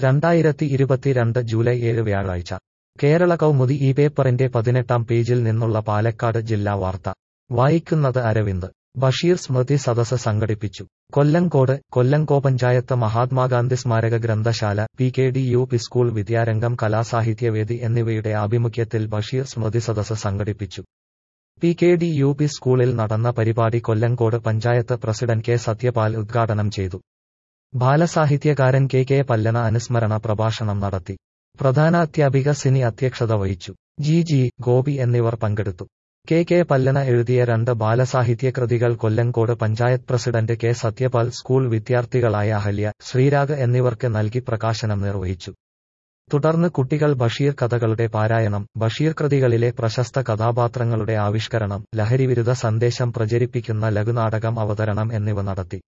രണ്ടായിരത്തി ഇരുപത്തിരണ്ട് ജൂലൈ ഏഴ് വ്യാഴാഴ്ച കേരള കൗമുദി ഈ പേപ്പറിന്റെ പതിനെട്ടാം പേജിൽ നിന്നുള്ള പാലക്കാട് ജില്ലാ വാർത്ത വായിക്കുന്നത് അരവിന്ദ് ബഷീർ സ്മൃതി സദസ് സംഘടിപ്പിച്ചു കൊല്ലങ്കോട് കൊല്ലങ്കോ പഞ്ചായത്ത് മഹാത്മാഗാന്ധി സ്മാരക ഗ്രന്ഥശാല P K D U P school വിദ്യാരംഗം കലാസാഹിത്യവേദി എന്നിവയുടെ ആഭിമുഖ്യത്തിൽ ബഷീർ സ്മൃതി സദസ് സംഘടിപ്പിച്ചു P K D U P സ്കൂളിൽ നടന്ന പരിപാടി കൊല്ലങ്കോട് പഞ്ചായത്ത് പ്രസിഡന്റ് കെ സത്യപാൽ ഉദ്ഘാടനം ചെയ്തു ബാലസാഹിത്യകാരൻ കെ കെ പല്ലന അനുസ്മരണ പ്രഭാഷണം നടത്തി പ്രധാനാധ്യാപിക സിനി അധ്യക്ഷത വഹിച്ചു ജി ജി ഗോപി എന്നിവർ പങ്കെടുത്തു കെ കെ പല്ലന എഴുതിയ രണ്ട് ബാലസാഹിത്യ കൃതികൾ Kollengode panchayat president K Sathyapal school വിദ്യാർത്ഥികളായ അഹല്യ ശ്രീരാഗ് എന്നിവർക്ക് നൽകി പ്രകാശനം നിർവഹിച്ചു തുടർന്ന് കുട്ടികൾ ബഷീർ കഥകളുടെ പാരായണം ബഷീർ കൃതികളിലെ പ്രശസ്ത കഥാപാത്രങ്ങളുടെ ആവിഷ്കരണം ലഹരിവിരുദ്ധ സന്ദേശം പ്രചരിപ്പിക്കുന്ന ലഘുനാടകം അവതരണം എന്നിവ നടത്തി